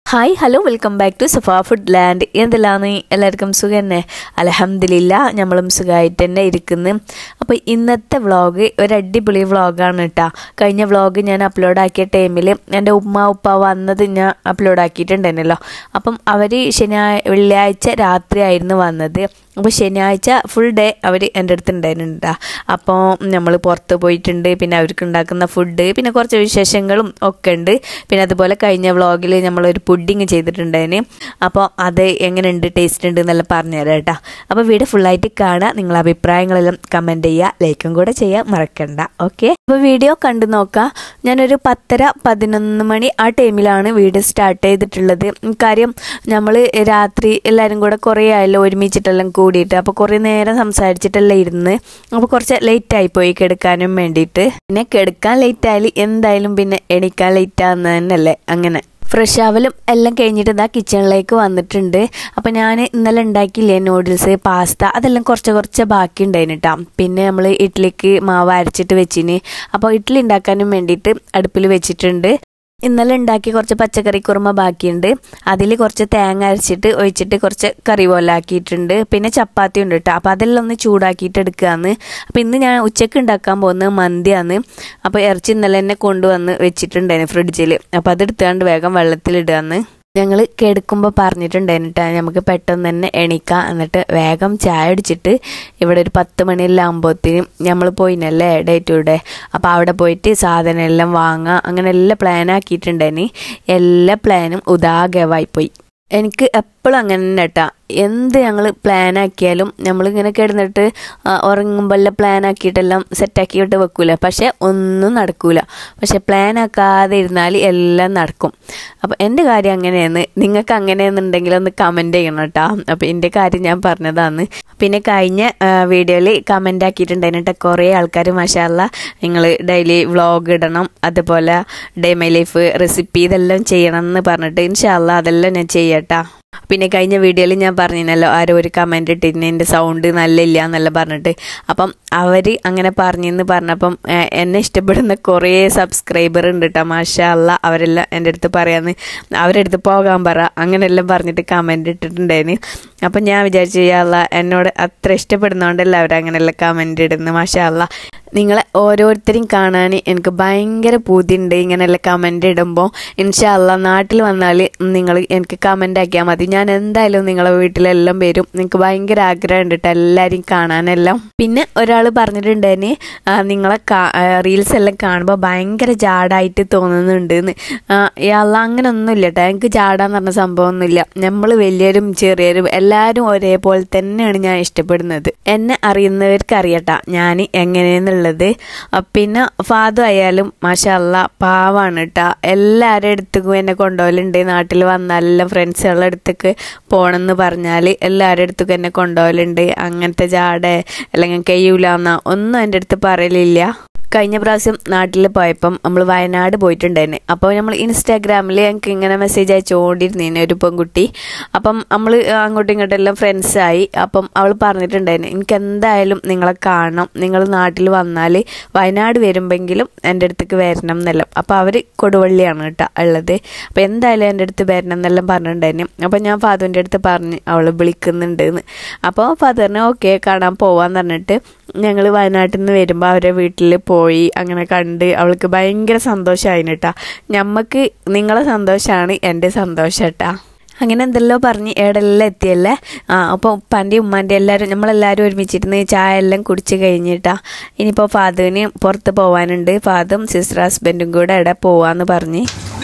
Hi hello welcome back to Safa food land എന്തെല്ലാന്ന് എല്ലാവർക്കും സുഖം തന്നെ അലഹമില്ല നമ്മളും സുഖമായിട്ട് തന്നെ ഇരിക്കുന്നു അപ്പോൾ ഇന്നത്തെ വ്ളോഗ് ഒരു അടിപൊളി വ്ളോഗാണ് കേട്ടോ കഴിഞ്ഞ വ്ളോഗ് ഞാൻ അപ്ലോഡ് ആക്കിയ ടൈമിൽ എൻ്റെ ഉമ്മ ഉപ്പ വന്നത് ഞാൻ അപ്ലോഡ് ആക്കിയിട്ടുണ്ടായിരുന്നല്ലോ അപ്പം അവർ ശനിയാഴ്ച വെള്ളിയാഴ്ച രാത്രിയായിരുന്നു വന്നത് അപ്പോൾ ശനിയാഴ്ച ഫുൾ ഡേ അവർ എൻ്റെ അടുത്ത് ഉണ്ടായിരുന്നുണ്ട് അപ്പോൾ നമ്മൾ പുറത്ത് പോയിട്ടുണ്ട് പിന്നെ അവർക്ക് ഉണ്ടാക്കുന്ന ഫുഡ് പിന്നെ കുറച്ച് വിശേഷങ്ങളും ഒക്കെ ഉണ്ട് പിന്നെ അതുപോലെ കഴിഞ്ഞ വ്ളോഗിൽ നമ്മളൊരു പുഡിങ് ചെയ്തിട്ടുണ്ടായിന് അപ്പോൾ അത് എങ്ങനെയുണ്ട് ടേസ്റ്റ് ഉണ്ട് എന്നെല്ലാം പറഞ്ഞുതരാം കേട്ടോ അപ്പോൾ വീഡിയോ ഫുള്ളായിട്ട് കാണുക നിങ്ങളെ അഭിപ്രായങ്ങളെല്ലാം കമൻറ്റ് ചെയ്യുക ലൈക്കും കൂടെ ചെയ്യാൻ മറക്കണ്ട ഓക്കെ അപ്പോൾ വീഡിയോ കണ്ടു നോക്കാം ഞാനൊരു പത്തര പതിനൊന്ന് മണി ആ ടൈമിലാണ് വീഡിയോ സ്റ്റാർട്ട് ചെയ്തിട്ടുള്ളത് കാര്യം നമ്മൾ രാത്രി എല്ലാവരും കൂടെ കുറേ ആയല്ലോ ഒരുമിച്ചിട്ടെല്ലാം കൂടിയിട്ട് അപ്പോൾ കുറേ നേരം സംസാരിച്ചിട്ടെല്ലാം ഇരുന്ന് അപ്പോൾ കുറച്ച് ലേറ്റ് ആയിപ്പോയി കിടക്കാനും വേണ്ടിയിട്ട് പിന്നെ കിടക്കാൻ ലേറ്റ് ആയാലും എന്തായാലും പിന്നെ എണീക്കാൻ ലേറ്റ് ആകുന്നത് തന്നെയല്ലേ അങ്ങനെ ഫ്രഷ് ആവലും എല്ലാം കഴിഞ്ഞിട്ട് ഇതാ കിച്ചണിലേക്ക് വന്നിട്ടുണ്ട് അപ്പോൾ ഞാൻ ഇന്നലെ ഉണ്ടാക്കിയില്ലേ നൂഡിൽസ് പാസ്ത അതെല്ലാം കുറച്ച് കുറച്ച് ബാക്കി ഉണ്ടായിന് കേട്ടോ പിന്നെ നമ്മൾ ഇഡ്ഡലിക്ക് മാവ് അരച്ചിട്ട് വെച്ചിന് അപ്പോൾ ഇഡ്ഡലി ഉണ്ടാക്കാനും വേണ്ടിയിട്ട് അടുപ്പിൽ വെച്ചിട്ടുണ്ട് ഇന്നലെ ഉണ്ടാക്കി കുറച്ച് പച്ചക്കറി കുറുമ ബാക്കിയുണ്ട് അതിൽ കുറച്ച് തേങ്ങ അരച്ചിട്ട് ഒഴിച്ചിട്ട് കുറച്ച് കറി പോലെ ആക്കിയിട്ടുണ്ട് പിന്നെ ചപ്പാത്തി ഉണ്ട് കേട്ടോ അപ്പോൾ അതെല്ലാം ഒന്ന് ചൂടാക്കിയിട്ട് എടുക്കുകയാണ് അപ്പോൾ ഇന്ന് ഞാൻ ഉച്ചയ്ക്ക് ഉണ്ടാക്കാൻ പോകുന്നത് മന്തിയാണ് അപ്പോൾ ഇറച്ചി ഇന്നലെ തന്നെ കൊണ്ടുവന്ന് വെച്ചിട്ടുണ്ടായിരുന്നു ഫ്രിഡ്ജിൽ അപ്പോൾ അതെടുത്തുകൊണ്ട് വേഗം വെള്ളത്തിലിടുകയാണ് ഞങ്ങൾ കിടക്കുമ്പോൾ പറഞ്ഞിട്ടുണ്ടായിരുന്നു കേട്ടോ നമുക്ക് പെട്ടെന്ന് തന്നെ എണീക്കാം എന്നിട്ട് വേഗം ചായ അടിച്ചിട്ട് ഇവിടെ ഒരു പത്ത് മണിയെല്ലാം ആകുമ്പോഴത്തേനും നമ്മൾ പോയിനല്ലേ ഡേ ടു ഡേ അപ്പോൾ അവിടെ പോയിട്ട് സാധനം എല്ലാം വാങ്ങാം അങ്ങനെ എല്ലാം പ്ലാൻ ആക്കിയിട്ടുണ്ടായിന് എല്ലാ പ്ലാനും ഉദാഗവായിപ്പോയി എനിക്ക് എപ്പോഴും അങ്ങനെ തന്നെ കേട്ടാ എന്ത് ഞങ്ങൾ പ്ലാൻ ആക്കിയാലും നമ്മളിങ്ങനെ കിടന്നിട്ട് ഉറങ്ങുമ്പോൾ എല്ലാം പ്ലാൻ ആക്കിയിട്ടെല്ലാം സെറ്റാക്കിയിട്ട് വെക്കൂല പക്ഷെ ഒന്നും നടക്കൂല പക്ഷെ പ്ലാൻ ആക്കാതെ ഇരുന്നാൽ എല്ലാം നടക്കും അപ്പോൾ എൻ്റെ കാര്യം അങ്ങനെയാണ് നിങ്ങൾക്ക് അങ്ങനെയെന്നുണ്ടെങ്കിൽ ഒന്ന് കമൻറ്റ് ചെയ്യണം കേട്ടോ അപ്പോൾ എൻ്റെ കാര്യം ഞാൻ പറഞ്ഞതാണ് പിന്നെ കഴിഞ്ഞ വീഡിയോയിൽ കമൻ്റ് ആക്കിയിട്ടുണ്ടായിരുന്നു കേട്ടോ കുറേ ആൾക്കാർ മഷാല്ല നിങ്ങൾ ഡെയിലി വ്ളോഗ് ഇടണം അതുപോലെ ഡേ മൈ ലൈഫ് റെസിപ്പി ഇതെല്ലാം ചെയ്യണം എന്ന് പറഞ്ഞിട്ട് ഇൻഷാല്ല അതെല്ലാം ഞാൻ ചെയ്യട്ടാ പിന്നെ കഴിഞ്ഞ വീഡിയോയിൽ ഞാൻ പറഞ്ഞിരുന്നല്ലോ ആരോ ഒരു കമൻറ്റ് ഇട്ടിരുന്നു എൻ്റെ സൗണ്ട് നല്ല ഇല്ല എന്നല്ല പറഞ്ഞിട്ട് അപ്പം അവർ അങ്ങനെ പറഞ്ഞെന്ന് പറഞ്ഞപ്പം എന്നെ ഇഷ്ടപ്പെടുന്ന കുറേ സബ്സ്ക്രൈബർ ഉണ്ട് കേട്ടോ മാഷാ അല്ല അവരെല്ലാം എൻ്റെ അടുത്ത് പറയാന്ന് അവരുടെ അടുത്ത് പോകാൻ പറ അങ്ങനെയെല്ലാം പറഞ്ഞിട്ട് കമൻറ്റ് ഇട്ടിട്ടുണ്ടായിരുന്നു അപ്പം ഞാൻ വിചാരിച്ചു ചെയ്യാല്ല എന്നോട് അത്ര ഇഷ്ടപ്പെടുന്നതുകൊണ്ടല്ല അവരങ്ങനെയെല്ലാം കമൻറ്റ് ഇടുന്നു മാഷാ അല്ല നിങ്ങളെ ഓരോരുത്തരെയും കാണാൻ എനിക്ക് ഭയങ്കര പൂതിയുണ്ട് ഇങ്ങനെയെല്ലാം കമൻ്റ് ഇടുമ്പോൾ ഇൻഷാല്ല നാട്ടിൽ വന്നാൽ നിങ്ങൾ എനിക്ക് കമൻ്റ് ആക്കിയാൽ മതി ഞാൻ എന്തായാലും നിങ്ങളെ വീട്ടിലെല്ലാം വരും നിങ്ങൾക്ക് ഭയങ്കര ആഗ്രഹം ഉണ്ട് എല്ലാവരെയും കാണാനെല്ലാം പിന്നെ ഒരാൾ പറഞ്ഞിട്ടുണ്ടായിന് നിങ്ങളെ റീൽസ് എല്ലാം കാണുമ്പോൾ ഭയങ്കര ജാടായിട്ട് തോന്നുന്നുണ്ട് എന്ന് അല്ല അങ്ങനെ ഒന്നുമില്ല കേട്ടോ എനിക്ക് ജാടാന്ന് പറഞ്ഞ സംഭവമൊന്നുമില്ല നമ്മൾ വലിയവരും ചെറിയവരും എല്ലാവരും ഒരേപോലെ തന്നെയാണ് ഞാൻ ഇഷ്ടപ്പെടുന്നത് എന്നെ അറിയുന്നവർക്ക് അറിയട്ടാ ഞാൻ എങ്ങനെയെന്നുള്ള ഉള്ളത് പിന്നെ ഫാദു ആയാലും മാഷല്ല പാവാണ് കേട്ടോ എല്ലാവരുടെ അടുത്തേക്കും എന്നെ കൊണ്ടുപോകലുണ്ട് നാട്ടിൽ വന്നാലെല്ലാം ഫ്രണ്ട്സുകളുടെ അടുത്തേക്ക് പോകണമെന്ന് പറഞ്ഞാൽ എല്ലാവരുടെ അടുത്തേക്കും എന്നെ കൊണ്ടുപോകലുണ്ട് അങ്ങനത്തെ ജാട അല്ലെങ്കിൽ കയ്യൂലെന്ന ഒന്നും എൻ്റെ അടുത്ത് പറയലില്ല കഴിഞ്ഞ പ്രാവശ്യം നാട്ടിൽ പോയപ്പം നമ്മൾ വയനാട് പോയിട്ടുണ്ടായിരുന്നു അപ്പോൾ നമ്മൾ ഇൻസ്റ്റാഗ്രാമിൽ ഞങ്ങൾക്ക് ഇങ്ങനെ മെസ്സേജ് അയച്ചുകൊണ്ടിരുന്നേനെ ഒരു പെൺകുട്ടി അപ്പം നമ്മൾ അങ്ങോട്ടും ഇങ്ങോട്ടും എല്ലാം ഫ്രണ്ട്സായി അപ്പം അവൾ പറഞ്ഞിട്ടുണ്ടായിരുന്നു എനിക്ക് എന്തായാലും നിങ്ങളെ കാണണം നിങ്ങൾ നാട്ടിൽ വന്നാൽ വയനാട് വരുമ്പെങ്കിലും എൻ്റെ അടുത്തേക്ക് വരണം എന്നെല്ലാം അപ്പോൾ അവർ കൊടുവള്ളിയാണ് കേട്ടോ ഉള്ളത് അപ്പോൾ എന്തായാലും എൻ്റെ അടുത്ത് വരണം എന്നെല്ലാം പറഞ്ഞിട്ടുണ്ടായിരുന്നു അപ്പോൾ ഞാൻ ഫാദറിൻ്റെ അടുത്ത് പറഞ്ഞ് അവൾ വിളിക്കുന്നുണ്ട് എന്ന് അപ്പോൾ ഫാദറിനെ ഓക്കെ കാണാൻ പോവാന്ന് പറഞ്ഞിട്ട് ഞങ്ങൾ വയനാട്ടിൽ നിന്ന് വരുമ്പോൾ അവരെ വീട്ടിൽ പോയി അങ്ങനെ കണ്ട് അവൾക്ക് ഭയങ്കര സന്തോഷമായിന് കേട്ടാ ഞമ്മക്ക് നിങ്ങളെ സന്തോഷമാണ് എൻ്റെ സന്തോഷം കേട്ടാ അങ്ങനെ എന്തെല്ലോ പറഞ്ഞ് ഏടെല്ലാം എത്തിയല്ലേ ആ അപ്പോൾ ഉപ്പാൻ്റെ ഉമ്മാൻ്റെ എല്ലാവരും നമ്മളെല്ലാവരും ഒരുമിച്ചിരുന്ന് ചായ എല്ലാം കുടിച്ച് കഴിഞ്ഞിട്ടാ ഇനിയിപ്പോൾ ഫാദറിന് പുറത്ത് പോകാനുണ്ട് ഫാദറും സിസ്റ്റർ ഹസ്ബൻഡും കൂടെ എവിടെ പോവാന്ന് പറഞ്ഞ്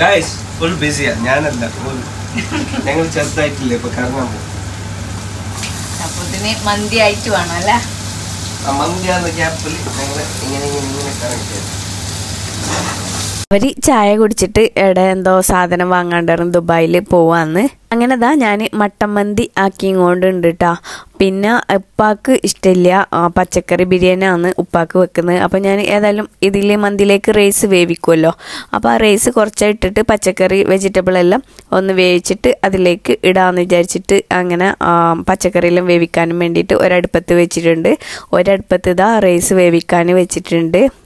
ഫുൾ ബിസിയാ ഞാനല്ല ഞങ്ങൾ ചെറുതായിട്ടില്ലേ ഇപ്പൊ കറങ്ങാൻ പോകും അപ്പൊ ഇതിന് മന്തി ആയിട്ട് വേണം അല്ലേ ആ മന്തിയാന്ന ഗ്യാപ്പിൽ ഞങ്ങൾ ഇങ്ങനെ ഇങ്ങനെ ഇങ്ങനെ കറങ്ങി അവർ ചായ കുടിച്ചിട്ട് എവിടെ എന്തോ സാധനം വാങ്ങാണ്ടായിരുന്നു ദുബായിൽ പോവാന്ന് അങ്ങനെ ദാ ഞാൻ മട്ടൻ മന്തി ആക്കി കൊണ്ടുണ്ട് കേട്ടോ പിന്നെ ഉപ്പാക്ക് ഇഷ്ടമില്ല പച്ചക്കറി ബിരിയാണിയാണ് ഉപ്പാക്ക് വെക്കുന്നത് അപ്പോൾ ഞാൻ ഏതായാലും ഇതിൽ മന്തിയിലേക്ക് റൈസ് വേവിക്കുമല്ലോ അപ്പോൾ ആ റൈസ് കുറച്ച് ഇട്ടിട്ട് പച്ചക്കറി വെജിറ്റബിൾ എല്ലാം ഒന്ന് വേവിച്ചിട്ട് അതിലേക്ക് ഇടാമെന്ന് വിചാരിച്ചിട്ട് അങ്ങനെ പച്ചക്കറിയെല്ലാം വേവിക്കാനും വേണ്ടിയിട്ട് ഒരടുപ്പത്ത് വെച്ചിട്ടുണ്ട് ഒരടുപ്പത്ത് ഇതാ റൈസ് വേവിക്കാൻ വെച്ചിട്ടുണ്ട്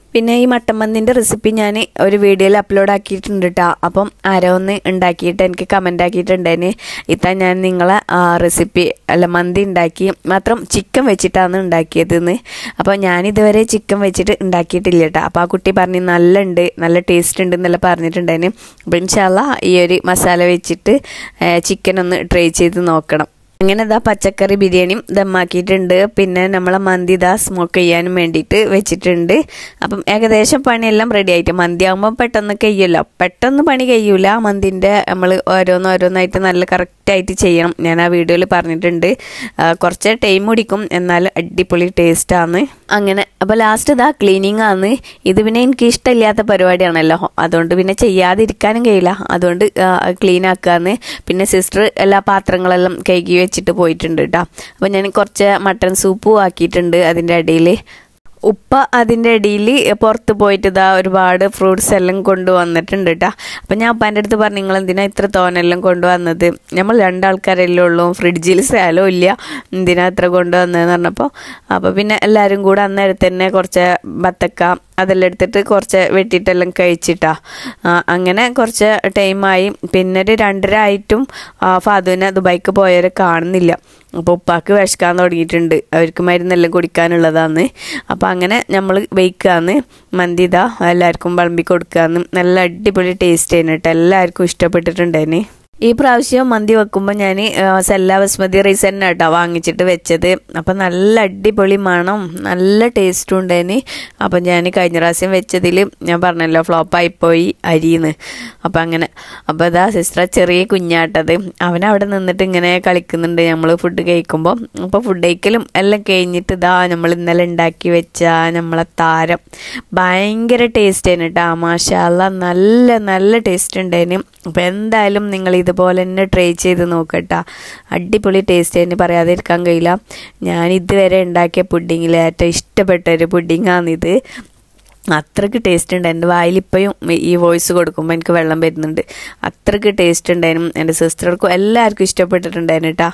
പിന്നെ ഈ മട്ടൻ മന്തിൻ്റെ റെസിപ്പി ഞാൻ ഒരു വീഡിയോയിൽ അപ്ലോഡ് ആക്കിയിട്ടുണ്ട് കേട്ടോ അപ്പം ആരോ ഒന്ന് ഉണ്ടാക്കിയിട്ട് എനിക്ക് കമൻ്റ് ആക്കിയിട്ടുണ്ടേന് ഇത്താ ഞാൻ നിങ്ങളെ റെസിപ്പി അല്ല മന്തി ഉണ്ടാക്കി മാത്രം ചിക്കൻ വെച്ചിട്ടാണ് ഉണ്ടാക്കിയതെന്ന് അപ്പോൾ ഞാനിതുവരെ ചിക്കൻ വെച്ചിട്ട് ഉണ്ടാക്കിയിട്ടില്ല കേട്ടോ അപ്പോൾ ആ കുട്ടി പറഞ്ഞ് നല്ല ഉണ്ട് നല്ല ടേസ്റ്റ് ഉണ്ട് എന്നെല്ലാം പറഞ്ഞിട്ടുണ്ടായിന് അപ്പോൾ ഇൻഷാല്ല ഈ ഒരു മസാല വെച്ചിട്ട് ചിക്കൻ ഒന്ന് ട്രൈ ചെയ്ത് നോക്കണം അങ്ങനെ ഇതാ പച്ചക്കറി ബിരിയാണിയും ദമ്മാക്കിയിട്ടുണ്ട് പിന്നെ നമ്മളെ മന്തി ഇതാ സ്മോക്ക് ചെയ്യാനും വേണ്ടിയിട്ട് വെച്ചിട്ടുണ്ട് അപ്പം ഏകദേശം പണിയെല്ലാം റെഡി ആയിട്ട് മന്തി ആകുമ്പോൾ പെട്ടെന്ന് കഴിയുമല്ലോ പെട്ടെന്ന് പണി കഴിയൂല മന്തിൻ്റെ നമ്മൾ ഓരോന്ന് ഓരോന്നായിട്ട് നല്ല കറക്റ്റായിട്ട് ചെയ്യണം ഞാൻ ആ വീഡിയോയിൽ പറഞ്ഞിട്ടുണ്ട് ആ, കുറച്ച് ടൈം പിടിക്കും എന്നാൽ അടിപൊളി ടേസ്റ്റാണ് അങ്ങനെ അപ്പോൾ ലാസ്റ്റ് ഇതാ ക്ലീനിങ് ആണ് ഇത് പിന്നെ എനിക്ക് ഇഷ്ടമില്ലാത്ത പരിപാടിയാണല്ലോ അതുകൊണ്ട് പിന്നെ ചെയ്യാതിരിക്കാനും കഴിയില്ല അതുകൊണ്ട് ക്ലീൻ ആക്കാന്ന് പിന്നെ സിസ്റ്റർ എല്ലാ പാത്രങ്ങളെല്ലാം കഴുകി വെച്ചിട്ട് പോയിട്ടുണ്ട് കേട്ടോ അപ്പോൾ ഞാൻ കുറച്ച് മട്ടൺ സൂപ്പും ആക്കിയിട്ടുണ്ട് അതിൻ്റെ ഇടയിൽ ഉപ്പ അതിൻ്റെ ഇടയിൽ പുറത്ത് പോയിട്ട് ഇതാ ഒരുപാട് ഫ്രൂട്ട്സ് എല്ലാം കൊണ്ടുവന്നിട്ടുണ്ട് കേട്ടോ അപ്പം ഞാൻ ഉപ്പാൻ്റെ അടുത്ത് പറഞ്ഞു നിങ്ങൾ എന്തിനാ ഇത്ര തോനെല്ലാം കൊണ്ടുവന്നത് നമ്മൾ രണ്ടാൾക്കാരല്ലേ ഉള്ളൂ ഫ്രിഡ്ജിൽ സ്ഥലവും ഇല്ല എന്തിനാ ഇത്ര കൊണ്ടുവന്നതെന്ന് പറഞ്ഞപ്പോൾ അപ്പോൾ പിന്നെ എല്ലാവരും കൂടെ അന്നേരത്ത് തന്നെ കുറച്ച് ബത്തക്ക അതെല്ലാം എടുത്തിട്ട് കുറച്ച് വെട്ടിയിട്ടെല്ലാം കഴിച്ചിട്ടാ ആ, അങ്ങനെ കുറച്ച് ടൈമായി പിന്നെ ഒരു രണ്ടര ആയിട്ടും ആ, ഫാദുവിനെ ദുബായിക്ക് പോയവരെ കാണുന്നില്ല അപ്പോൾ ഉപ്പാക്ക് വിശക്കാൻ തുടങ്ങിയിട്ടുണ്ട് അവർക്ക് മരുന്നെല്ലാം കുടിക്കാനുള്ളതാണ് അപ്പോൾ അങ്ങനെ നമ്മൾ വെയ്ക്കാന്ന് മന്തി ഇതാ എല്ലാവർക്കും വിളമ്പി കൊടുക്കാന്ന് നല്ല അടിപൊളി ടേസ്റ്റ് ആയിരുന്നു കേട്ടോ എല്ലാവർക്കും ഇഷ്ടപ്പെട്ടിട്ടുണ്ടായിന് ഈ പ്രാവശ്യം മന്തി വെക്കുമ്പോൾ ഞാൻ സെല്ല ബസ്മതി റൈസ് തന്നെ കേട്ടോ വാങ്ങിച്ചിട്ട് വെച്ചത് അപ്പം നല്ല അടിപൊളി മണം നല്ല ടേസ്റ്റും ഉണ്ടായിന് അപ്പം ഞാൻ കഴിഞ്ഞ പ്രാവശ്യം വെച്ചതിൽ ഞാൻ പറഞ്ഞല്ലോ ഫ്ലോപ്പായിപ്പോയി അരിന്ന് അപ്പം അങ്ങനെ അപ്പോൾ അതാ സിസ്റ്റർ ചെറിയ കുഞ്ഞാട്ടത് അവൻ അവിടെ നിന്നിട്ട് ഇങ്ങനെ കളിക്കുന്നുണ്ട് നമ്മൾ ഫുഡ് കഴിക്കുമ്പോൾ അപ്പോൾ ഫുഡ് കഴിക്കലും എല്ലാം കഴിഞ്ഞിട്ട് ഇതാ നമ്മൾ ഇന്നലെ ഉണ്ടാക്കി വെച്ച നമ്മളെ താരം ഭയങ്കര ടേസ്റ്റ് ആയിരുന്നു കേട്ടോ മാഷാല്ല നല്ല നല്ല ടേസ്റ്റ് ഉണ്ടായിരുന്നു അപ്പോൾ എന്തായാലും നിങ്ങൾ ഇതുപോലെ തന്നെ ട്രൈ ചെയ്ത് നോക്കട്ടോ അടിപൊളി ടേസ്റ്റ് തന്നെ പറയാതിരിക്കാൻ കഴിയില്ല ഞാൻ ഇതുവരെ ഉണ്ടാക്കിയ പുഡിങ്ങിൽ ഏറ്റവും ഇഷ്ടപ്പെട്ട ഒരു പുഡിങ്ങാണിത് അത്രയ്ക്ക് ടേസ്റ്റ് ഉണ്ട് എൻ്റെ വായിൽ ഇപ്പോഴും ഈ വോയിസ് കൊടുക്കുമ്പോൾ എനിക്ക് വെള്ളം വരുന്നുണ്ട് അത്രയ്ക്ക് ടേസ്റ്റ് ഉണ്ടായിരുന്നു എൻ്റെ സിസ്റ്റർക്കും എല്ലാവർക്കും ഇഷ്ടപ്പെട്ടിട്ടുണ്ടായിരുന്നു കേട്ടോ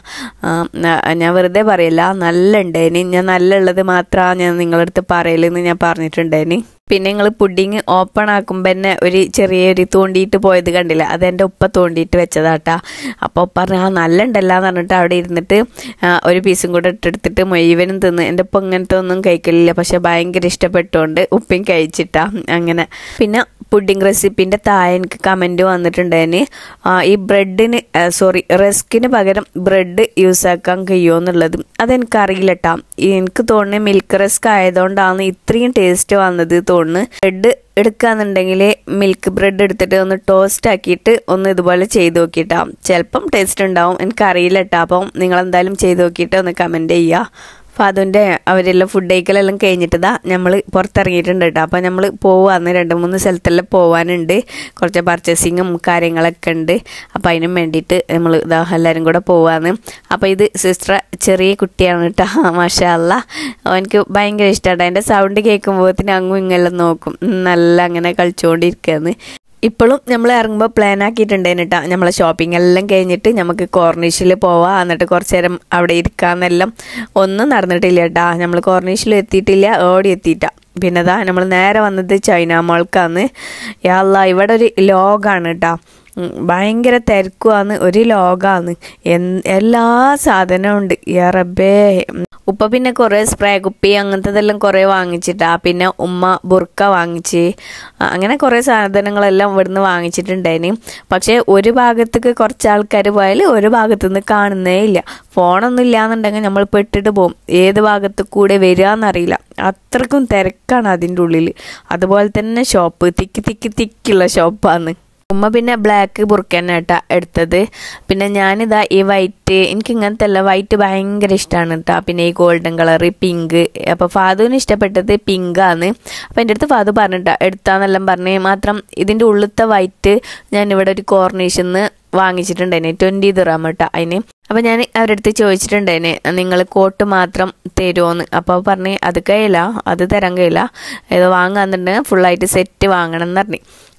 ഞാൻ വെറുതെ പറയില്ല നല്ല ഉണ്ടായിന് ഞാൻ നല്ല ഉള്ളത് മാത്രമാണ് ഞാൻ നിങ്ങളുടെ അടുത്ത് പറയലെന്ന് ഞാൻ പറഞ്ഞിട്ടുണ്ടായിന് പിന്നെ നിങ്ങൾ പുഡിങ് ഓപ്പൺ ആക്കുമ്പോൾ തന്നെ ഒരു ചെറിയൊരു തോണ്ടിയിട്ട് പോയത് കണ്ടില്ല അതെൻ്റെ ഉപ്പ തോണ്ടിയിട്ട് വെച്ചതാട്ടാ അപ്പോൾ ഉപ്പ പറഞ്ഞു ആ നല്ല ഉണ്ടല്ലോ എന്ന് പറഞ്ഞിട്ട് അവിടെ ഇരുന്നിട്ട് ആ, ഒരു പീസും കൂടെ ഇട്ടെടുത്തിട്ട് മുഴുവനും തിന്ന് എൻ്റെ ഉപ്പ ഇങ്ങനത്തെ ഒന്നും കഴിക്കലില്ല പക്ഷെ ഭയങ്കര ഇഷ്ടപ്പെട്ടുകൊണ്ട് ഉപ്പയും കഴിച്ചിട്ടാ അങ്ങനെ പിന്നെ പുഡിംഗ് റെസിപ്പിൻ്റെ താഴെ എനിക്ക് കമൻറ്റ് വന്നിട്ടുണ്ടായിന് ആ, ഈ ബ്രെഡിന് സോറി റസ്കിന് പകരം ബ്രെഡ് യൂസ് ആക്കാൻ കഴിയുമോ എന്നുള്ളത് അതെനിക്കറിയില്ല കേട്ടോ എനിക്ക് തോന്നുന്നത് മിൽക്ക് റസ്ക് ആയതുകൊണ്ടാണ് ഇത്രയും ടേസ്റ്റ് വന്നത് തോന്നുന്നു ബ്രെഡ് എടുക്കാന്നുണ്ടെങ്കിൽ മിൽക്ക് ബ്രെഡ് എടുത്തിട്ട് ഒന്ന് ടോസ്റ്റ് ആക്കിയിട്ട് ഒന്ന് ഇതുപോലെ ചെയ്ത് നോക്കിയിട്ടാ ചിലപ്പം ടേസ്റ്റ് ഉണ്ടാവും എനിക്കറിയില്ല കേട്ടോ അപ്പം നിങ്ങൾ എന്തായാലും ചെയ്ത് നോക്കിയിട്ട് ഒന്ന് കമൻറ്റ് ചെയ്യുക ഫാദുവിൻ്റെ അവരെല്ലാം ഫുഡ് കഴിക്കലെല്ലാം കഴിഞ്ഞിട്ടതാ നമ്മൾ പുറത്തിറങ്ങിയിട്ടുണ്ട് കേട്ടോ അപ്പോൾ നമ്മൾ പോവാന്ന് രണ്ട് മൂന്ന് സ്ഥലത്തെല്ലാം പോവാനുണ്ട് കുറച്ച് പർച്ചേസിങ്ങും കാര്യങ്ങളൊക്കെ ഉണ്ട് അപ്പോൾ അതിനും വേണ്ടിയിട്ട് നമ്മൾ ഇതാ എല്ലാവരും കൂടെ പോവാന്ന് അപ്പോൾ ഇത് സിസ്റ്റർ ചെറിയ കുട്ടിയാണ് കേട്ടോ മാഷാ അല്ല എനിക്ക് ഭയങ്കര ഇഷ്ടമാണ് അതിൻ്റെ സൗണ്ട് കേൾക്കുമ്പോഴത്തേന് അങ്ങും ഇങ്ങെല്ലാം നോക്കും നല്ല അങ്ങനെ കളിച്ചുകൊണ്ടിരിക്കുകയാണ് ഇപ്പോഴും നമ്മൾ ഇറങ്ങുമ്പോൾ പ്ലാൻ ആക്കിയിട്ടുണ്ടായിരുന്നു കേട്ടോ നമ്മളെ ഷോപ്പിംഗ് എല്ലാം കഴിഞ്ഞിട്ട് നമുക്ക് കോർണിഷിൽ പോവാം എന്നിട്ട് കുറച്ച് നേരം അവിടെ ഇരിക്കാമെന്നെല്ലാം ഒന്നും നടന്നിട്ടില്ല കേട്ടാ നമ്മൾ കോർണിഷിൽ എത്തിയിട്ടില്ല ഓടി എത്തിയിട്ട പിന്നെ അതാ നമ്മൾ നേരെ വന്നത് ചൈന മോൾക്കാന്ന് യാല്ല ഇവിടെ ഒരു ലോകാണ് കേട്ടോ ഉം, ഭയങ്കര തിരക്കുവാന്ന് ഒരു ലോകാന്ന് എൻ- എല്ലാ സാധനവും ഉണ്ട് യാ റബ്ബേ ഉപ്പ പിന്നെ കുറേ സ്പ്രേ കുപ്പി അങ്ങനത്തതെല്ലാം കുറേ വാങ്ങിച്ചിട്ടാ പിന്നെ ഉമ്മ ബുർക്ക വാങ്ങിച്ച് ആ, അങ്ങനെ കുറേ സാധനങ്ങളെല്ലാം ഇവിടുന്ന് വാങ്ങിച്ചിട്ടുണ്ടായിന് പക്ഷേ ഒരു ഭാഗത്തേക്ക് കുറച്ച് ആൾക്കാർ പോയാൽ ഒരു ഭാഗത്തു നിന്ന് കാണുന്നേ ഇല്ല ഫോണൊന്നും ഇല്ലാന്നുണ്ടെങ്കിൽ നമ്മൾ പെട്ടിട്ട് പോകും ഏത് ഭാഗത്ത് കൂടെ വരികയെന്നറിയില്ല അത്രക്കും തിരക്കാണ് അതിൻ്റെ ഉള്ളിൽ അതുപോലെ തന്നെ ഷോപ്പ് തിക്കി തിക്കി തിക്കുള്ള ഷോപ്പാണ് ഉമ്മ പിന്നെ ബ്ലാക്ക് ബുർക്കന്നെ കേട്ടാ എടുത്തത് പിന്നെ ഞാനിതാ ഈ വൈറ്റ് എനിക്ക് ഇങ്ങനത്തെ അല്ല വൈറ്റ് ഭയങ്കര ഇഷ്ടമാണ് കേട്ടോ പിന്നെ ഈ ഗോൾഡൻ കളർ പിങ്ക് അപ്പോൾ ഫാദുവിന് ഇഷ്ടപ്പെട്ടത് പിങ്കാണ് അപ്പോൾ എൻ്റെ അടുത്ത് ഫാദു പറഞ്ഞിട്ടാ എടുത്താന്നെല്ലാം പറഞ്ഞ് മാത്രം ഇതിൻ്റെ ഉള്ളിലത്തെ വൈറ്റ് ഞാൻ ഇവിടെ ഒരു കോർണേഷൻ നിന്ന് വാങ്ങിച്ചിട്ടുണ്ടായിന് ട്വൻറ്റി ദിറാം കേട്ടോ അതിന് അപ്പോൾ ഞാൻ അവരുടെ അടുത്ത് ചോദിച്ചിട്ടുണ്ടായിന് നിങ്ങൾ കോട്ട് മാത്രം തരുമോന്ന് അപ്പോൾ പറഞ്ഞ് അത് കഴിയില്ല അത് തരാൻ കഴിയില്ല ഏതോ വാങ്ങാന്നുണ്ടെങ്കിൽ ഫുള്ളായിട്ട് സെറ്റ് വാങ്ങണം എന്ന് പറഞ്ഞു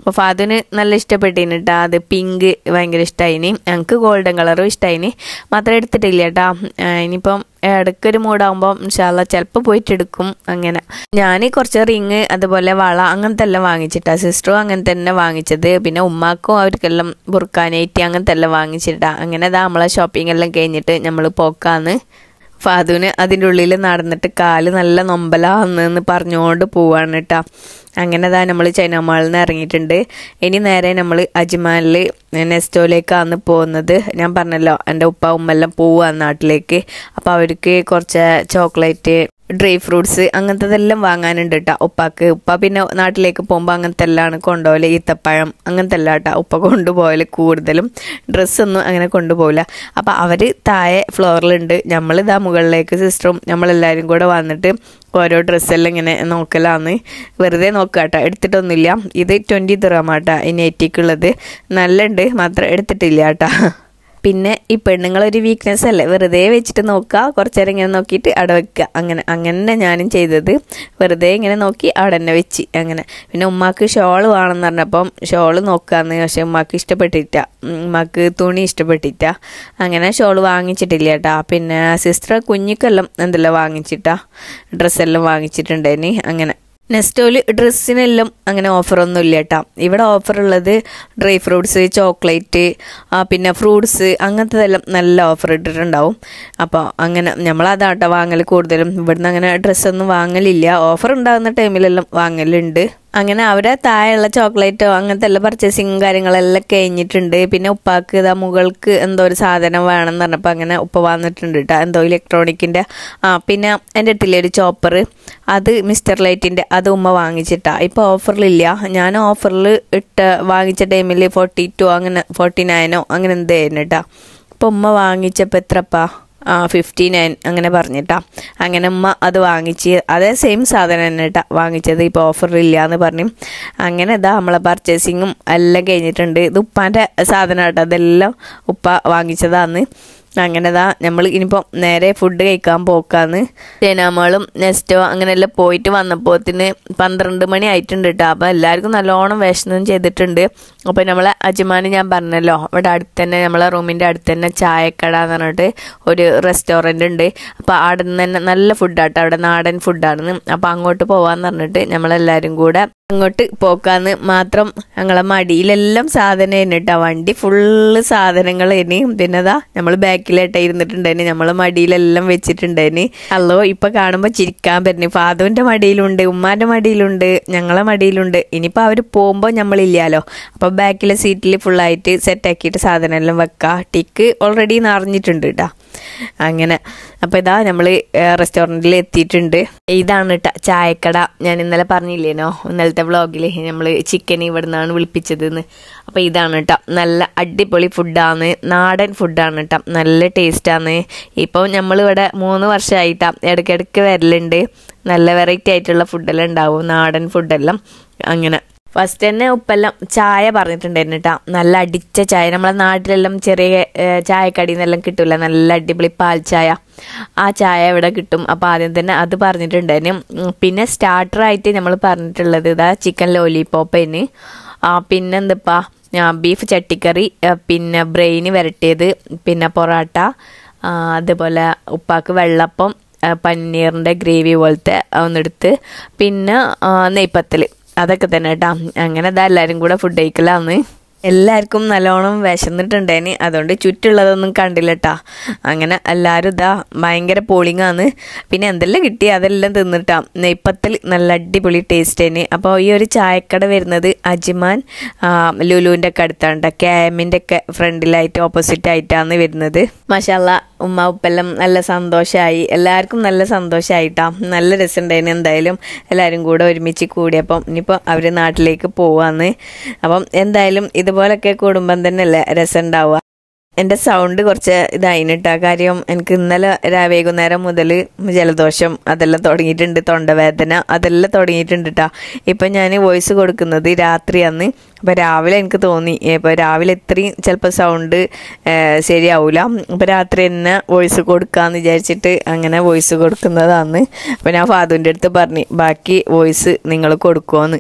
അപ്പോൾ ഫാദുവിന് നല്ല ഇഷ്ടപ്പെട്ടിന് കേട്ടോ അത് പിങ്ക് ഭയങ്കര ഇഷ്ടമായിനി ഞങ്ങൾക്ക് ഗോൾഡൻ കളറും ഇഷ്ടമായിനി മാത്രം എടുത്തിട്ടില്ല കേട്ടോ ഇനിയിപ്പം ഇടയ്ക്കൊരു മൂടാകുമ്പോൾ ഇൻഷാല്ല ചിലപ്പോൾ പോയിട്ട് എടുക്കും അങ്ങനെ ഞാൻ കുറച്ച് റിങ് അതുപോലെ വള അങ്ങനത്തെ എല്ലാം വാങ്ങിച്ചിട്ടാ സിസ്റ്ററും അങ്ങനെ തന്നെ വാങ്ങിച്ചത് പിന്നെ ഉമ്മാക്കും അവർക്കെല്ലാം ബുർക്കാനേറ്റി അങ്ങനത്തെ എല്ലാം വാങ്ങിച്ചിട്ടാ അങ്ങനെ ഇതാ നമ്മളെ ഷോപ്പിംഗ് എല്ലാം കഴിഞ്ഞിട്ട് നമ്മൾ പോക്കാന്ന് ഫാദുവിന് അതിൻ്റെ ഉള്ളിൽ നടന്നിട്ട് കാല് നല്ല നൊമ്പലാന്ന് പറഞ്ഞുകൊണ്ട് പോവാണ് കേട്ടോ അങ്ങനെ താ നമ്മൾ ചൈന മാളിൽ നിന്ന് ഇറങ്ങിയിട്ടുണ്ട് ഇനി നേരെ നമ്മൾ അജ്മാനിൽ നെസ്റ്റോയിലേക്കാണ് പോകുന്നത് ഞാൻ പറഞ്ഞല്ലോ എൻ്റെ ഉപ്പ ഉമ്മെല്ലാം പോവുക നാട്ടിലേക്ക് അപ്പോൾ അവർക്ക് കുറച്ച് ചോക്ലേറ്റ് ഡ്രൈ ഫ്രൂട്ട്സ് അങ്ങനത്തതെല്ലാം വാങ്ങാനുണ്ട് കേട്ടോ ഉപ്പാക്ക് ഉപ്പ പിന്നെ നാട്ടിലേക്ക് പോകുമ്പോൾ അങ്ങനത്തെ എല്ലാമാണ് കൊണ്ടുപോകല് ഈത്തപ്പഴം അങ്ങനത്തെ എല്ലാം കേട്ടോ ഉപ്പ കൊണ്ടുപോകല് കൂടുതലും ഡ്രസ്സൊന്നും അങ്ങനെ കൊണ്ടുപോകില്ല അപ്പോൾ അവർ താഴെ ഫ്ലോറിലുണ്ട് നമ്മളിതാ മുകളിലേക്ക് സിസ്റ്ററും നമ്മളെല്ലാവരും കൂടെ വന്നിട്ട് ഓരോ ഡ്രസ്സെല്ലാം ഇങ്ങനെ നോക്കലാന്ന് വെറുതെ നോക്കുക കേട്ടോ എടുത്തിട്ടൊന്നുമില്ല ഇത് ട്വൻറ്റി ദിറാമാട്ടാ ഈ നെറ്റിക്കുള്ളത് നല്ലുണ്ട് മാത്രം എടുത്തിട്ടില്ല കേട്ടോ പിന്നെ ഈ പെണ്ണുങ്ങളൊരു വീക്ക്നെസ് അല്ലേ വെറുതെ വെച്ചിട്ട് നോക്കുക കുറച്ച് നേരം ഇങ്ങനെ നോക്കിയിട്ട് അവിടെ വെക്കുക അങ്ങനെ അങ്ങനെ ഞാനും ചെയ്തത് വെറുതെ ഇങ്ങനെ നോക്കി അവിടെ തന്നെ വെച്ച് അങ്ങനെ പിന്നെ ഉമ്മാക്ക് ഷോള് വേണമെന്ന് പറഞ്ഞപ്പം ഷോള് നോക്കാന്ന് പക്ഷെ ഉമ്മാക്ക് ഇഷ്ടപ്പെട്ടിട്ട ഉമ്മാക്ക് തുണി ഇഷ്ടപ്പെട്ടിട്ട അങ്ങനെ ഷോള് വാങ്ങിച്ചിട്ടില്ല കേട്ടാ പിന്നെ സിസ്റ്റർ കുഞ്ഞിക്കെല്ലാം എന്തെല്ലാം വാങ്ങിച്ചിട്ടാ ഡ്രസ്സെല്ലാം വാങ്ങിച്ചിട്ടുണ്ടേനി അങ്ങനെ നെസ്റ്റോല് ഡ്രസ്സിനെല്ലാം അങ്ങനെ ഓഫറൊന്നും ഇല്ല കേട്ടോ ഇവിടെ ഓഫർ ഉള്ളത് ഡ്രൈ ഫ്രൂട്ട്സ് ചോക്ലേറ്റ് പിന്നെ ഫ്രൂട്ട്സ് അങ്ങനത്തെതെല്ലാം നല്ല ഓഫർ ഇട്ടിട്ടുണ്ടാവും അപ്പോൾ അങ്ങനെ നമ്മളതാട്ടോ വാങ്ങൽ കൂടുതലും ഇവിടുന്ന് അങ്ങനെ ഡ്രസ്സൊന്നും വാങ്ങലില്ല ഓഫർ ഉണ്ടാകുന്ന ടൈമിലെല്ലാം വാങ്ങലുണ്ട് അങ്ങനെ അവരെ താഴെയുള്ള ചോക്ലേറ്റോ അങ്ങനത്തെ എല്ലാ പർച്ചേസിങ് കാര്യങ്ങളെല്ലാം കഴിഞ്ഞിട്ടുണ്ട് പിന്നെ ഉപ്പാക്ക് ഇതാ മുകൾക്ക് എന്തോ ഒരു സാധനം വേണമെന്ന് പറഞ്ഞപ്പോൾ അങ്ങനെ ഉപ്പ വന്നിട്ടുണ്ട് കേട്ടോ എന്തോ ഇലക്ട്രോണിക്കിൻ്റെ ആ പിന്നെ എൻ്റെ അടുത്തില്ലേ ഒരു ചോപ്പർ അത് മിസ്റ്റർ ലൈറ്റിൻ്റെ അത് ഉമ്മ വാങ്ങിച്ചിട്ടാ ഇപ്പോൾ ഓഫറിലില്ല ഞാൻ ഓഫറിൽ ഇട്ട് വാങ്ങിച്ച ടൈമിൽ ഫോർട്ടി ടു അങ്ങനെ ഫോർട്ടി നയനോ അങ്ങനെ എന്തായിരുന്നു കേട്ടോ ഇപ്പോൾ ഉമ്മ വാങ്ങിച്ചപ്പോൾ എത്രപ്പാ ആ ഫിഫ്റ്റി നയൻ അങ്ങനെ പറഞ്ഞിട്ടാ അങ്ങനെ ഉമ്മ അത് വാങ്ങിച്ച് അതേ സെയിം സാധനം തന്നെ കേട്ടാ വാങ്ങിച്ചത് ഇപ്പോൾ ഓഫറില്ല എന്ന് പറഞ്ഞു അങ്ങനെ ഇതാ നമ്മളെ പർച്ചേസിങ്ങും എല്ലാം കഴിഞ്ഞിട്ടുണ്ട് ഇത് ഉപ്പാൻ്റെ സാധനം കേട്ടോ അതെല്ലാം ഉപ്പ വാങ്ങിച്ചതാന്ന് അങ്ങനെ ഇതാ നമ്മൾ ഇനിയിപ്പോൾ നേരെ ഫുഡ് കഴിക്കാൻ പോക്കാന്ന് ചേനാമകളും നെസ്റ്റോ അങ്ങനെയെല്ലാം പോയിട്ട് വന്നപ്പോത്തിന് പന്ത്രണ്ട് മണി ആയിട്ടുണ്ട് കേട്ടോ അപ്പോൾ എല്ലാവർക്കും നല്ലോണം വിഷമം ചെയ്തിട്ടുണ്ട് അപ്പോൾ നമ്മളെ അജ്മാന് ഞാൻ പറഞ്ഞല്ലോ ഇവിടെ അടുത്ത് തന്നെ നമ്മളെ റൂമിൻ്റെ അടുത്ത് തന്നെ ചായക്കട എന്ന് പറഞ്ഞിട്ട് ഒരു റെസ്റ്റോറൻ്റ് ഉണ്ട് അപ്പോൾ അവിടെ നിന്ന് തന്നെ നല്ല ഫുഡാട്ടോ അവിടെ നാടൻ ഫുഡാണ് അപ്പോൾ അങ്ങോട്ട് പോവാന്ന് പറഞ്ഞിട്ട് നമ്മളെല്ലാവരും കൂടെ അങ്ങോട്ട് പോക്കാന്ന് മാത്രം ഞങ്ങളെ മടിയിലെല്ലാം സാധനം തന്നെ കേട്ടോ വണ്ടി ഫുള്ള് സാധനങ്ങൾ ഇനി പിന്നെതാ നമ്മൾ ബാക്കിലായിട്ട് ഇരുന്നിട്ടുണ്ടായിന് നമ്മളെ മടിയിലെല്ലാം വെച്ചിട്ടുണ്ടായിന് അല്ലോ ഇപ്പൊ കാണുമ്പോൾ ചിരിക്കാൻ പറ്റുന്നു ഫാദുവിന്റെ മടിയിലുണ്ട് ഉമ്മാന്റെ മടിയിലുണ്ട് ഞങ്ങളെ മടിയിലുണ്ട് ഇനിയിപ്പോൾ അവർ പോകുമ്പോൾ നമ്മളില്ലാലോ അപ്പോൾ ബാക്കിലെ സീറ്റിൽ ഫുള്ളായിട്ട് സെറ്റാക്കിയിട്ട് സാധനം എല്ലാം വെക്കാം ടിക്ക് ഓൾറെഡി നിറഞ്ഞിട്ടുണ്ട് കേട്ടോ അങ്ങനെ അപ്പോൾ ഇതാ നമ്മൾ റെസ്റ്റോറൻറ്റിൽ എത്തിയിട്ടുണ്ട് ഇതാണ് കേട്ടോ ചായക്കട ഞാൻ ഇന്നലെ പറഞ്ഞില്ലേനോ ഇന്നലത്തെ വ്ളോഗിൽ നമ്മൾ ചിക്കൻ ഇവിടെ നിന്നാണ് വിളിപ്പിച്ചതെന്ന് അപ്പോൾ ഇതാണ് കേട്ടോ നല്ല അടിപൊളി ഫുഡാണ് നാടൻ ഫുഡാണ് കേട്ടോ നല്ല ടേസ്റ്റാണ് ഇപ്പോൾ നമ്മളിവിടെ മൂന്ന് വർഷമായിട്ടാ ഇടയ്ക്കിടയ്ക്ക് വരലുണ്ട് നല്ല വെറൈറ്റി ആയിട്ടുള്ള ഫുഡെല്ലാം ഉണ്ടാവും നാടൻ ഫുഡെല്ലാം അങ്ങനെ ഫസ്റ്റ് തന്നെ ഉപ്പെല്ലാം ചായ പറഞ്ഞിട്ടുണ്ടായിരുന്നു കേട്ടോ നല്ല അടിച്ച ചായ നമ്മളെ നാട്ടിലെല്ലാം ചെറിയ ഏഹ്, ചായക്കടിയിൽ നിന്നെല്ലാം കിട്ടൂല നല്ല അടിപൊളി പാൽ ചായ ആ ചായ ഇവിടെ കിട്ടും അപ്പോൾ ആദ്യം തന്നെ അത് പറഞ്ഞിട്ടുണ്ടായിരുന്നു ഉം, പിന്നെ സ്റ്റാർട്ടറായിട്ട് നമ്മൾ പറഞ്ഞിട്ടുള്ളത് ഇതാ ചിക്കൻ ലോലിപോപ്പിന് പിന്നെ എന്തിപ്പാ ബീഫ് ചട്ടിക്കറി ആ, പിന്നെ ബ്രെയിന് വരട്ടിയത് പിന്നെ പൊറോട്ട ആ, അതുപോലെ ഉപ്പാക്ക് വെള്ളപ്പം ആ, പനീറിൻ്റെ ഗ്രേവി പോലത്തെ ഒന്നെടുത്ത് പിന്നെ ആ, നെയ്പ്പത്തൽ അതൊക്കെ തന്നെ കേട്ടോ അങ്ങനെ ഇതാ എല്ലാവരും കൂടെ ഫുഡ് കഴിക്കലാന്ന് എല്ലാവർക്കും നല്ലോണം വിശന്നിട്ടുണ്ടേന് അതുകൊണ്ട് ചുറ്റുള്ളതൊന്നും കണ്ടില്ല കേട്ടാ അങ്ങനെ എല്ലാവരും ഇതാ ഭയങ്കര പോളിങ്ങാന്ന് പിന്നെ എന്തെല്ലാം കിട്ടി അതെല്ലാം തിന്നിട്ടാ നെയ്പ്പത്തൽ നല്ല അടിപൊളി ടേസ്റ്റേന് അപ്പോൾ ഈ ഒരു ചായക്കട വരുന്നത് അജ്മാൻ ആ, ലുലുവിൻ്റെ ഒക്കെ അടുത്താണ് കേട്ടോ കെ എമ്മിൻ്റെ ഒക്കെ ഫ്രണ്ടിലായിട്ട് ഓപ്പോസിറ്റ് ആയിട്ടാണ് വരുന്നത് മഷാല്ല ഉമ്മ ഉപ്പെല്ലാം നല്ല സന്തോഷമായി എല്ലാവർക്കും നല്ല സന്തോഷമായിട്ടാ നല്ല രസമുണ്ടായിരുന്നു എന്തായാലും എല്ലാവരും കൂടെ ഒരുമിച്ച് കൂടിയപ്പം ഇനിയിപ്പോൾ അവർ നാട്ടിലേക്ക് പോവാന്ന് അപ്പം എന്തായാലും ഇതുപോലൊക്കെ കൂടുമ്പം തന്നെയല്ലേ രസം ഉണ്ടാവുക എൻ്റെ സൗണ്ട് കുറച്ച് ഇതായിട്ടാ കാര്യം എനിക്ക് ഇന്നലെ രാ- വൈകുന്നേരം മുതൽ ജലദോഷം അതെല്ലാം തുടങ്ങിയിട്ടുണ്ട് തൊണ്ടവേദന അതെല്ലാം തുടങ്ങിയിട്ടുണ്ട് കേട്ടോ ഇപ്പം ഞാൻ വോയിസ് കൊടുക്കുന്നത് രാത്രിയാന്ന് അപ്പോൾ രാവിലെ എനിക്ക് തോന്നി ഇപ്പോൾ രാവിലെ ഇത്രയും ചിലപ്പോൾ സൗണ്ട് ശരിയാവില്ല അപ്പോൾ രാത്രി തന്നെ വോയിസ് കൊടുക്കാമെന്ന് വിചാരിച്ചിട്ട് അങ്ങനെ വോയിസ് കൊടുക്കുന്നതാണ് അപ്പോൾ ഞാൻ ഫാദുവിൻ്റെ അടുത്ത് പറഞ്ഞു ബാക്കി വോയിസ് നിങ്ങൾ കൊടുക്കുമോന്ന്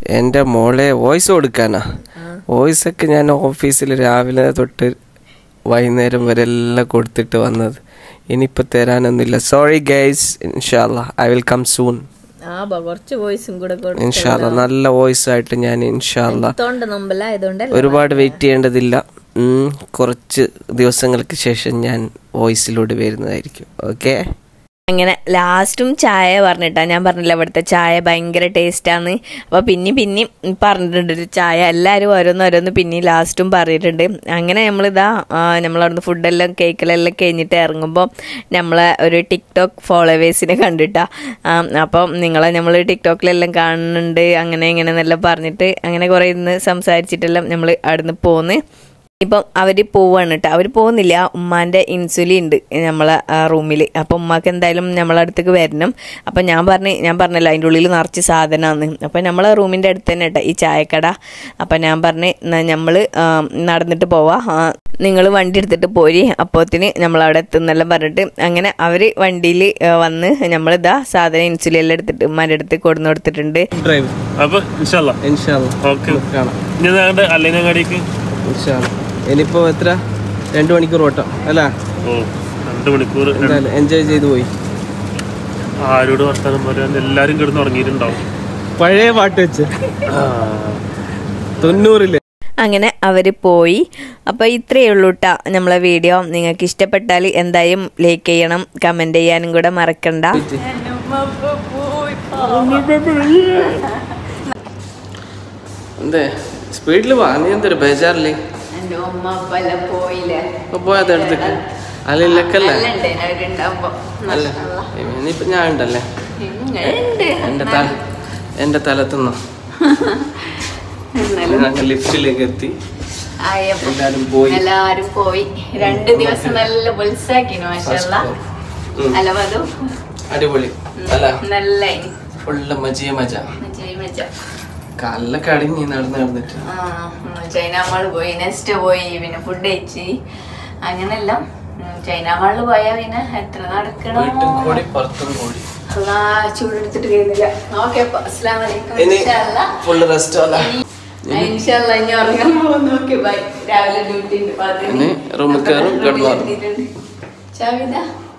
എൻ്റെ മോളെ വോയിസ് കൊടുക്കാനാ വോയിസ് ഒക്കെ ഞാൻ ഓഫീസിൽ രാവിലെ തൊട്ട് വൈകുന്നേരം വരെ എല്ലാം കൊടുത്തിട്ട് വന്നത് ഇനിയിപ്പോൾ തരാനൊന്നുമില്ല സോറി ഗൈസ് ഇൻഷാല്ല ഐ വിൽ കം സൂൺ ആ ബ, കുറച്ച് വോയിസും കൂടെ ഇൻഷാല്ല നല്ല വോയിസ് ആയിട്ട് ഞാൻ ഇൻഷാല്ല കൊടുത്തോണ്ട് നമ്പല ആയതുകൊണ്ട് ഒരുപാട് വെയിറ്റ് ചെയ്യേണ്ടതില്ല ഉം, കുറച്ച് ദിവസങ്ങൾക്ക് ശേഷം ഞാൻ വോയിസിലൂടെ വരുന്നതായിരിക്കും ഓക്കെ അങ്ങനെ ലാസ്റ്റും ചായ പറഞ്ഞിട്ടാ ഞാൻ പറഞ്ഞില്ല ഇവിടുത്തെ ചായ ഭയങ്കര ടേസ്റ്റാന്ന് അപ്പൊ പിന്നെയും പിന്നെയും പറഞ്ഞിട്ടുണ്ട് ഒരു ചായ എല്ലാവരും ഓരോന്ന് ഓരോന്ന് പിന്നെയും ലാസ്റ്റും പറഞ്ഞിട്ടുണ്ട് അങ്ങനെ നമ്മളിതാ നമ്മളവിടുന്ന് ഫുഡെല്ലാം കേക്കിലെല്ലാം കഴിഞ്ഞിട്ട് ഇറങ്ങുമ്പോൾ നമ്മളെ ഒരു ടിക്ടോക്ക് ഫോളോവേഴ്സിനെ കണ്ടിട്ടാ ആ, അപ്പം നിങ്ങളെ നമ്മൾ ടിക്ടോക്കിലെല്ലാം കാണുന്നുണ്ട് അങ്ങനെ ഇങ്ങനെ എന്നെല്ലാം പറഞ്ഞിട്ട് അങ്ങനെ കുറേ ഇന്ന് സംസാരിച്ചിട്ടെല്ലാം നമ്മൾ അവിടുന്ന് പോന്ന് ഇപ്പം അവർ പോവാണ് കേട്ടോ അവർ പോകുന്നില്ല ഉമ്മാൻ്റെ ഇൻസുലിൻ ഉണ്ട് നമ്മളെ റൂമിൽ അപ്പം ഉമ്മാക്ക് എന്തായാലും നമ്മളെ അടുത്തേക്ക് വരണം അപ്പം ഞാൻ പറഞ്ഞ് ഞാൻ പറഞ്ഞല്ലോ അതിൻ്റെ ഉള്ളിൽ നിറച്ച് സാധനമാണ് അപ്പം നമ്മളെ റൂമിൻ്റെ അടുത്ത് തന്നെ കേട്ടോ ഈ ചായക്കട അപ്പം ഞാൻ പറഞ്ഞ് നമ്മൾ നടന്നിട്ട് പോവാ നിങ്ങൾ വണ്ടി എടുത്തിട്ട് പോരി അപ്പോത്തിന് നമ്മളവിടെ എത്തുന്നെല്ലാം പറഞ്ഞിട്ട് അങ്ങനെ അവർ വണ്ടിയിൽ വന്ന് നമ്മളിതാ സാധനം ഇൻസുലിൻ എല്ലാം എടുത്തിട്ട് ഉമ്മാൻ്റെ അടുത്ത് കൊടുന്നു കൊടുത്തിട്ടുണ്ട് ഡ്രൈവ് അപ്പൊ ഇൻഷല്ല ഇൻഷാല്ല ഓക്കെ കാണാം ഇനി ഞങ്ങളുടെ അല്ലനങ്ങാടിക്ക് ഇൻഷാല്ല ഇനിയിപ്പോൾ എത്ര രണ്ട് മണിക്കൂർ ഓട്ടം അല്ല ഓ രണ്ട് മണിക്കൂർ എന്തായാലും എൻജോയ് ചെയ്തു പോയി ആരോട് വർത്താനം പറയാൻ എല്ലാരും കിടന്ന് ഉറങ്ങിയിട്ടുണ്ടാവും പഴയ പാട്ട് വെച്ച് തൊണ്ണൂറില് അങ്ങനെ അവർ പോയി അപ്പോൾ ഇത്രയേ ഉള്ളൂ കേട്ടോ നമ്മളെ വീഡിയോ നിങ്ങൾക്ക് ഇഷ്ടപ്പെട്ടാൽ എന്തായാലും ലൈക്ക് ചെയ്യണം കമൻറ്റ് ചെയ്യാനും കൂടെ മറക്കണ്ട എന്തേ സ്പീഡിൽ വാ നീ എന്തൊരു ബേജാറില്ലേ എന്റെ ഉമ്മ പല പോയില്ലേ ഇപ്പൊ പോയത് എടുത്തേക്ക് അല്ലക്കല്ലേ നല്ലുണ്ട് അവരുണ്ടാവുമ്പോ അല്ല ഇനിയിപ്പൊ ഞാൻ ഉണ്ടല്ലേ ഉണ്ട് എന്റെ തല എന്റെ തലത്തുനിന്നോ ഞങ്ങൾ ലിഫ്റ്റിലേക്ക് എത്തി ആയപ്പോ എല്ലാരും പോയി എല്ലാരും പോയി രണ്ട് ദിവസം നല്ല ഉത്സാക്കിനു മാഷല്ല ഉം. അല്ല വധു അടിപൊളി അല്ല നല്ല ഫുള്ള് മജിയ മജ മച്ച കാലിലൊക്കെ അടിഞ്ഞ് നടന്ന് നടന്നിട്ട് ചൈന മാള് പോയി നെക്സ്റ്റ് പോയി പിന്നെ ഫുഡ് കഴിച്ച് അങ്ങനെല്ലാം ഉം, ചൈന മാളില് പോയാ പിന്നെ എത്ര നടക്കണം വീട്ടും കൂടി പുറത്തും കൂടി അല്ലാ ചൂടെടുത്തിട്ട് കഴിയുന്നില്ല ഓക്കെ അപ്പൊ അസ്സലാം വലൈക്കും ഇനി ഇൻഷാല്ലാ. ഫുള്ള് റെസ്റ്റ് അല്ല ആ, ഇൻഷാല്ലാ ഇനി ഉറങ്ങാൻ പോകുന്നു ഓക്കെ ബൈ രാവിലെ ഡ്യൂട്ടി ഉണ്ട് ഇനി റൂമിൽ കയറും കിടന്നു ചാവിതാ